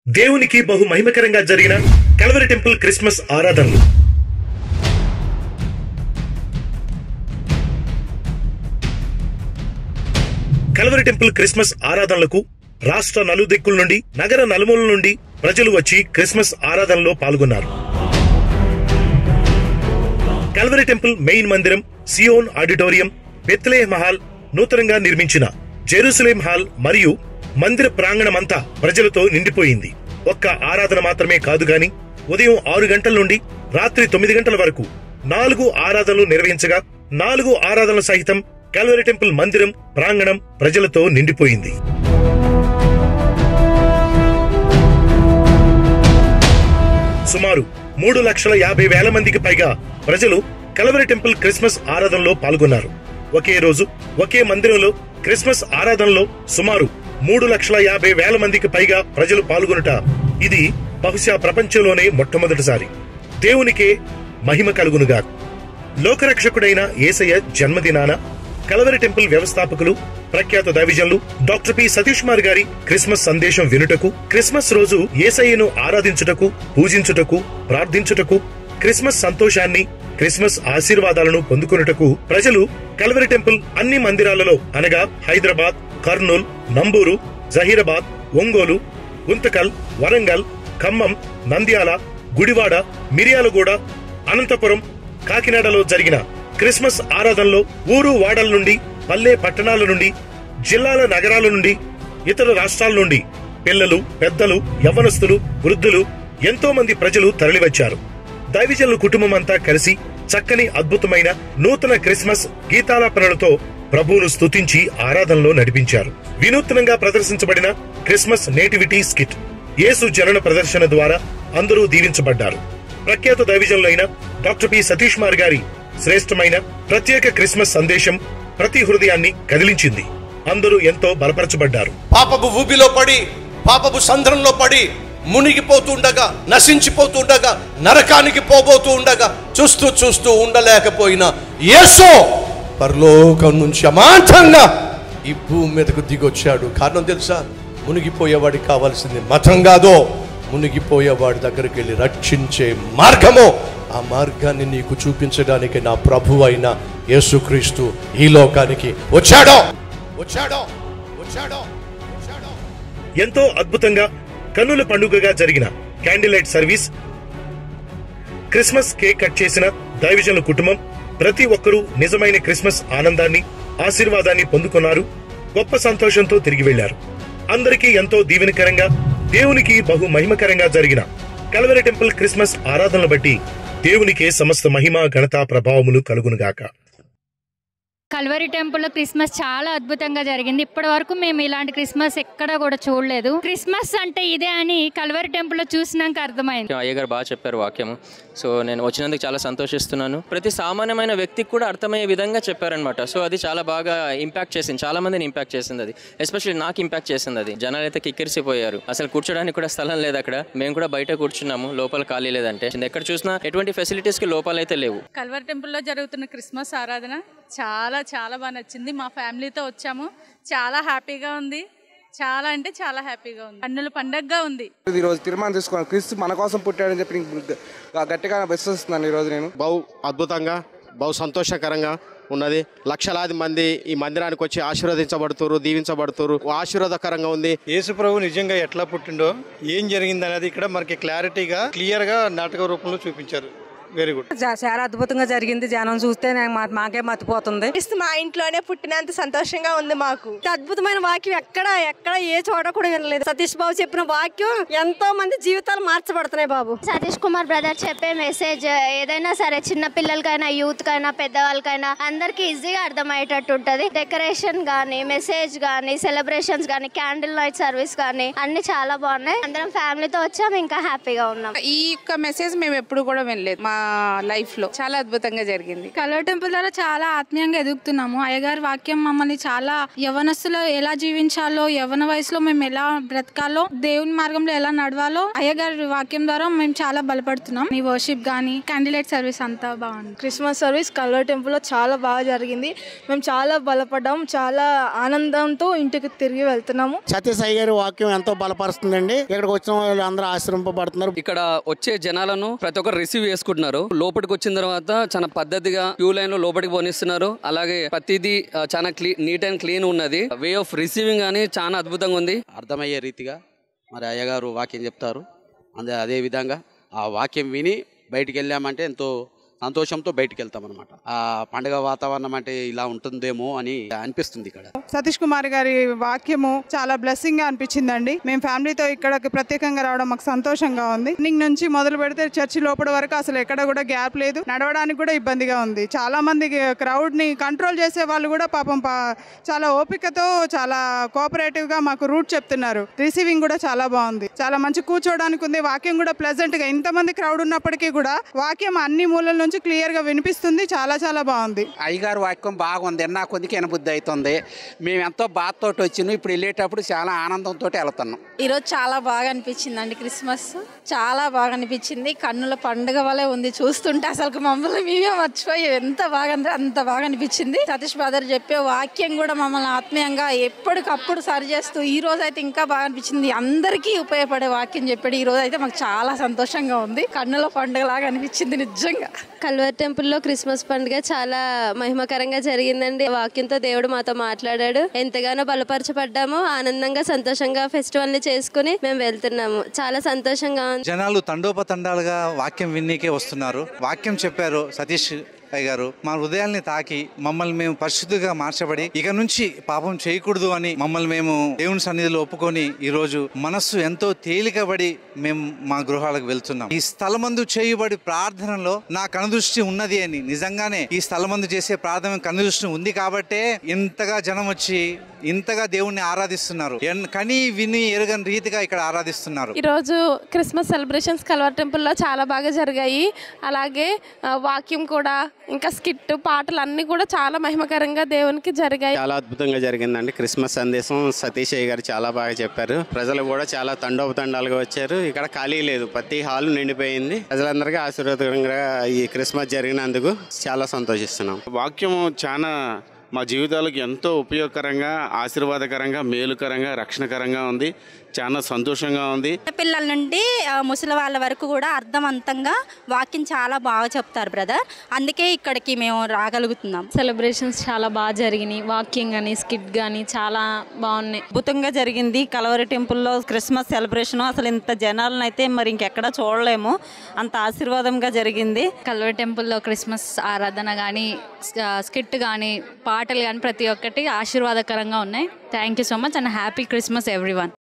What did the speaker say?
దేవునికి బహు మహిమకరంగా జరిగిన కలవరి టెంపుల్ క్రిస్మస్ ఆరాధనలు కలవరి టెంపుల్ క్రిస్మస్ ఆరాధనలకు రాష్ట్ర నలుదిక్కుల నుండి నగర నలుమూలల నుండి ప్రజలు వచ్చి క్రిస్మస్ ఆరాధనలో పాల్గొన్నారు కల్వరి టెంపుల్ మెయిన్ మందిరం సియోన్ ఆడిటోరియం బెత్లేహ్ హాల్ నూతనంగా నిర్మించిన జెరూసలేం హాల్ మరియు మందిర ప్రాంగణమంతా ప్రజలతో నిండిపోయింది ఒక్క ఆరాధన మాత్రమే కాదు గాని ఉదయం ఆరు గంటల నుండి రాత్రి తొమ్మిది గంటల వరకు నాలుగు ఆరాధనలు నిర్వహించగా నాలుగు ఆరాధనల సహితం కల్వరి టెంపుల్ మందిరం ప్రాంగణం ప్రజలతో నిండిపోయింది సుమారు మూడు లక్షల యాభై వేల మందికి పైగా ప్రజలు కలవరి టెంపుల్ క్రిస్మస్ ఆరాధనలో పాల్గొన్నారు ఒకే రోజు ఒకే మందిరంలో క్రిస్మస్ ఆరాధనలో సుమారు మూడు లక్షల యాభై వేల మందికి పైగా ప్రజలు పాల్గొనుట ఇది బహుశా ప్రపంచంలోనే మొట్టమొదటిసారి దేవునికే మహిమ కలుగునుగా లోకరక్షకుడైన ఏసయ్య జన్మదినాన కలవరి టెంపుల్ వ్యవస్థాపకులు ప్రఖ్యాత దైవజనులు డాక్టర్ పి సతీష్ కుమార్ గారి క్రిస్మస్ సందేశం వినుటకు క్రిస్మస్ రోజు ఏసయ్యను ఆరాధించుటకు పూజించుటకు ప్రార్థించుటకు క్రిస్మస్ సంతోషాన్ని క్రిస్మస్ ఆశీర్వాదాలను పొందుకొనుటకు ప్రజలు కలవరి టెంపుల్ అన్ని మందిరాలలో అనగా హైదరాబాద్ కర్నూల్ నంబూరు జహీరాబాద్ ఒంగోలు గుంతకల్ వరంగల్ ఖమ్మం నంద్యాల గుడివాడ మిర్యాలగూడ అనంతపురం కాకినాడలో జరిగిన క్రిస్మస్ ఆరాధనలో ఊరు వాడల నుండి పల్లె పట్టణాల నుండి జిల్లాల నగరాల నుండి ఇతర రాష్ట్రాల నుండి పిల్లలు పెద్దలు యవ్వనస్తులు వృద్ధులు ఎంతో మంది ప్రజలు తరలివచ్చారు దైవజనుల కుటుంబం అంతా కలిసి చక్కని అద్భుతమైన నూతన క్రిస్మస్ గీతాలాపనలతో ప్రభువును స్తుతించి ఆరాధనలో నడిపించారు వినూత్నంగా ప్రదర్శించబడిన క్రిస్మస్ నేటివిటీ స్కిట్ యేసు జనన ప్రదర్శన ద్వారా అందరూ దీవించబడ్డారు ప్రఖ్యాత దైవజనులైన డాక్టర్ పి సతీష్ కుమార్ గారి శ్రేష్టమైన ప్రత్యేక క్రిస్మస్ సందేశం ప్రతి హృదయాన్ని కదిలించింది అందరూ ఎంతో బలపరచబడ్డారు పాపపు ఊబిలో పడి పాపపు సంద్రంలో పడి మునిగిపోతుండగా నశించిపోతుండగా నరకానికి పోబోతూ ఉండగా చూస్తూ చూస్తూ ఉండలేకపోయిన యేసో పరలోకం నుంచి అమాంతంగా ఈ భూమి మీదకు దిగొచ్చాడు కారణం తెలుసా మునిగిపోయేవాడికి కావాల్సింది మతం కాదో మునిగిపోయేవాడి దగ్గరికి వెళ్ళి రక్షించే మార్గము ఆ మార్గాన్ని నీకు చూపించడానికి నా ప్రభు అయిన యేసుక్రీస్తు ఈ లోకానికి వచ్చాడో వచ్చాడో వచ్చాడో వచ్చాడో ఎంతో అద్భుతంగా కన్నుల పండుగగా జరిగిన candle light service Christmas cake cut చేసిన దైవజనుల కుటుంబం ప్రతి ఒక్కరూ నిజమైన క్రిస్మస్ ఆనందాన్ని ఆశీర్వాదాన్ని పొందుకున్నారు గొప్ప సంతోషంతో తిరిగి వెళ్లారు అందరికీ ఎంతో దీవెనకరంగా దేవునికి బహు మహిమకరంగా జరిగిన కలవరి టెంపుల్ క్రిస్మస్ ఆరాధనలు బట్టి దేవునికే సమస్త మహిమ ఘనత ప్రభావములు కలుగునుగాక కల్వరి టెంపుల్ క్రిస్మస్ చాలా అద్భుతంగా జరిగింది ఇప్పటి వరకు మేము ఇలాంటి క్రిస్మస్ ఎక్కడా కూడా చూడలేదు క్రిస్మస్ అంటే ఇదే అని కల్వరి టెంపుల్ లో చూసినాక అర్థమైంది అయ్య గారు బాగా చెప్పారు వాక్యము సో నేను వచ్చినందుకు చాలా సంతోషిస్తున్నాను ప్రతి సామాన్యమైన వ్యక్తికి కూడా అర్థమయ్యే విధంగా చెప్పారనమాట సో అది చాలా బాగా ఇంపాక్ట్ చేసింది చాలా మందిని ఇంపాక్ట్ చేసింది అది ఎస్పెషల్లీ నాకు ఇంపాక్ట్ చేసింది అది జనాలు అయితే కిక్కిరిసిపోయారు అసలు కూర్చోడానికి కూడా స్థలం లేదు అక్కడ మేము కూడా బయట కూర్చున్నాము లోపల ఖాళీ లేదంటే ఎక్కడ చూసినా ఎటువంటి ఫెసిలిటీస్ కి లోపాలైతే లేవు కల్వర్ టెంపుల్లో జరుగుతున్న క్రిస్మస్ ఆరాధన చాలా చాలా బాగా నచ్చింది మా ఫ్యామిలీతో వచ్చాము చాలా హ్యాపీగా ఉంది చాలా అంటే చాలా హ్యాపీగా ఉంది కన్నుల పండగగా ఉంది ఈ రోజు తీర్మానం తీసుకున్నాను క్రీస్తు మన కోసం పుట్టాడని చెప్పి నేను గ- గట్టిగా విశ్వసిస్తున్నాను ఈ రోజు నేను బహు అద్భుతంగా బహు సంతోషకరంగా ఉన్నది లక్షలాది మంది ఈ మందిరానికి వచ్చి ఆశీర్వదించబడుతురు దీవించబడుతురు ఆశీర్వాదకరంగా ఉంది యేసు ప్రభు నిజంగా ఎట్లా పుట్టిండో ఏం జరిగింది అనేది ఇక్కడ మనకి క్లారిటీగా క్లియర్ గా నాటక రూపంలో చూపించారు వెరీ గుడ్ జా- చాలా అద్భుతంగా జరిగింది జనం చూస్తే నాకు మా- మాకే మతిపోతుంది క్రీస్తు మా ఇంట్లోనే పుట్టినంత సంతోషంగా ఉంది మాకు ఇంత అద్భుతమైన వాక్యం ఎక్కడ ఎక్కడ ఏ చోట కూడా వినలేదు సతీష్ బాబు చెప్పిన వాక్యం ఎంతో మంది జీవితాలు మార్చబడుతున్నాయి బాబు సతీష్ కుమార్ బ్రదర్ చెప్పే మెసేజ్ ఏదైనా సరే చిన్న పిల్లలకైనా యూత్ కైనా పెద్దవాళ్ళకైనా అందరికి ఈజీగా అర్థమయ్యేటట్టు ఉంటది డెకరేషన్ గానీ మెసేజ్ గానీ సెలబ్రేషన్స్ గానీ క్యాండిల్ నైట్ సర్వీస్ గానీ అన్ని చాలా బాగున్నాయి అందరం ఫ్యామిలీతో వచ్చాము ఇంకా హ్యాపీగా ఉన్నాం ఈ యొక్క మెసేజ్ మేము ఎప్పుడు కూడా వినలేదు మా లైఫ్ లో చాలా అద్భుతంగా జరిగింది కలర్ టెంపుల్ ద్వారా చాలా ఆత్మీయంగా ఎదుగుతున్నాము అయ్యగారి వాక్యం మమ్మల్ని చాలా యవనస్తులో ఎలా జీవించాలో యవన వయసులో మేము ఎలా బ్రతకాలో దేవుని మార్గంలో ఎలా నడవాలో అయ్యగారి వాక్యం ద్వారా మేము చాలా బలపడుతున్నాం ఈ వర్షిప్ గానీ క్యాండిడేట్ సర్వీస్ అంతా బాగుంది క్రిస్మస్ సర్వీస్ కల్వర్ టెంపుల్లో చాలా బాగా జరిగింది మేము చాలా బలపడ్డాం చాలా ఆనందంతో ఇంటికి తిరిగి వెళ్తున్నాము సత్యసాయి గారి వాక్యం ఎంతో బలపరుస్తుందండి ఇక్కడికి వచ్చిన వాళ్ళు అందరూ ఆశ్రయింపబడుతున్నారు ఇక్కడ వచ్చే జనాలను ప్రతి ఒక్కరు రిసీవ్ చేసుకుంటున్నారు లోపలికి వచ్చిన తర్వాత చాలా పద్ధతిగా క్యూ లైన్ లో లోపలికి పోనిస్తున్నారు అలాగే ప్రతిదీ ఆ, చాలా క్లీ నీట్ అండ్ క్లీన్ ఉన్నది వే ఆఫ్ రిసీవింగ్ అని చాలా అద్భుతంగా ఉంది అర్థమయ్యే రీతిగా మరి అయ్యగారు వాక్యం చెప్తారు అందే అదే విధంగా ఆ వాక్యం విని బయటికి వెళ్ళామంటే ఎంతో సంతోషంతో బయటికి వెళ్తాం అనమాట ఆ పండుగ వాతావరణం అంటే ఇలా ఉంటుందేమో అని అనిపిస్తుంది ఇక్కడ సతీష్ కుమార్ గారి వాక్యము చాలా బ్లెస్సింగ్ గా అనిపించిందండి మేము ఫ్యామిలీతో ఇక్కడికి ప్రత్యేకంగా రావడం మాకు సంతోషంగా ఉంది ఈవినింగ్ నుంచి మొదలు పెడితే చర్చి లోపల వరకు అసలు ఎక్కడ కూడా గ్యాప్ లేదు నడవడానికి కూడా ఇబ్బందిగా ఉంది చాలా మంది క్రౌడ్ ని కంట్రోల్ చేసే వాళ్ళు కూడా పాపం పా- చాలా ఓపికతో చాలా కోఆపరేటివ్ గా మాకు రూట్ చెప్తున్నారు రిసీవింగ్ కూడా చాలా బాగుంది చాలా మంచి కూర్చోవడానికి ఉంది వాక్యం కూడా ప్లెజెంట్ గా ఇంతమంది క్రౌడ్ ఉన్నప్పటికీ కూడా వాక్యం అన్ని మూలల నుంచి క్లియర్ గా వినిపిస్తుంది చాలా చాలా బాగుంది అయ్యగారు వాక్యం బాగుంది నా కొద్దికి ఎనబుద్ధి అవుతుంది మేము ఎంతో బాధతోటి వచ్చినాం ఇప్పుడు వెళ్ళేటప్పుడు చాలా ఆనందంతో వెళ్తున్నాం ఈరోజు చాలా బాగా అనిపించింది క్రిస్మస్ చాలా బాగా అనిపించింది కన్నుల పండుగ వలె ఉంది చూస్తుంటే అసలు మమ్మల్ని మేమే మర్చిపోయి ఎంత బాగా అంటే అంత బాగా అనిపించింది సతీష్ బ్రదర్ చెప్పే వాక్యం కూడా మమ్మల్ని ఆత్మీయంగా ఎప్పటికప్పుడు సరి చేస్తూ ఈ రోజు అయితే ఇంకా బాగా అనిపించింది అందరికీ ఉపయోగపడే వాక్యం చెప్పాడు ఈ రోజు అయితే మాకు చాలా సంతోషంగా ఉంది కన్నుల పండుగ లాగా అనిపించింది నిజంగా కల్వర్ టెంపుల్లో క్రిస్మస్ పండుగ చాలా మహిమకరంగా జరిగిందండి వాక్యంతో దేవుడు మాతో మాట్లాడాడు ఎంతగానో బలపరచబడ్డాము ఆనందంగా సంతోషంగా ఫెస్టివల్ ని చేసుకుని మేము వెళ్తున్నాము చాలా సంతోషంగా ఉంది జనాలు తండోపతండాలుగా వాక్యం విన్నీకే వస్తున్నారు వాక్యం చెప్పారు సతీష్ అయ్య గారు మా హృదయాల్ని తాకి మమ్మల్ని మేము పరిశుద్ధిగా మార్చబడి ఇక నుంచి పాపం చేయకూడదు అని మమ్మల్ని మేము దేవుని సన్నిధిలో ఒప్పుకొని ఈ రోజు మనస్సు ఎంతో తేలికబడి మేము మా గృహాలకు వెళ్తున్నాం ఈ స్థలమందు చేయబడి ప్రార్థనలో నా కనుదృష్టి ఉన్నది అని నిజంగానే ఈ స్థలమందు చేసే ప్రార్థన కనుదృష్టి ఉంది కాబట్టే ఇంతగా జనం వచ్చి ఇంతగా దేవుణ్ణి ఆరాధిస్తున్నారు ఎన్- కని విని ఎరగని రీతిగా ఇక్కడ ఆరాధిస్తున్నారు ఈరోజు క్రిస్మస్ సెలబ్రేషన్స్ కల్వర్ టెంపుల్లో చాలా బాగా జరిగాయి అలాగే ఆ, వాక్యం కూడా ఇంకా స్కిట్ పాటలు అన్నీ కూడా చాలా మహిమకరంగా దేవునికి జరిగాయి చాలా అద్భుతంగా జరిగిందండి క్రిస్మస్ సందేశం సతీష్ అయ్య గారు చాలా బాగా చెప్పారు ప్రజలు కూడా చాలా తండోపతండాలుగా వచ్చారు ఇక్కడ ఖాళీ లేదు ప్రతి హాల్ నిండిపోయింది ప్రజలందరికీ ఆశీర్వాదకరంగా ఈ క్రిస్మస్ జరిగినందుకు చాలా సంతోషిస్తున్నాం వాక్యము చాలా మా జీవితాలకు ఎంతో ఉపయోగకరంగా ఆశీర్వాదకరంగా మేలుకరంగా రక్షణకరంగా ఉంది చాలా సంతోషంగా ఉంది పిల్లల నుండి ఆ, ముసలి వాళ్ళ వరకు కూడా అర్థవంతంగా వాక్యం చాలా బాగా చెప్తారు బ్రదర్ అందుకే ఇక్కడికి మేము రాగలుగుతున్నాం సెలబ్రేషన్స్ చాలా బాగా జరిగినాయి వాక్యం కానీ స్కిట్ కానీ చాలా బాగున్నాయి అద్భుతంగా జరిగింది కలవరి టెంపుల్లో క్రిస్మస్ సెలబ్రేషన్ అసలు ఇంత జనాలను అయితే మరి ఇంకెక్కడ చూడలేము అంత ఆశీర్వాదంగా జరిగింది కల్వర్ టెంపుల్లో క్రిస్మస్ ఆరాధన కానీ స్కిట్ కానీ పాటలు కానీ ప్రతి ఒక్కటి ఆశీర్వాదకరంగా ఉన్నాయి thank you so much and happy Christmas every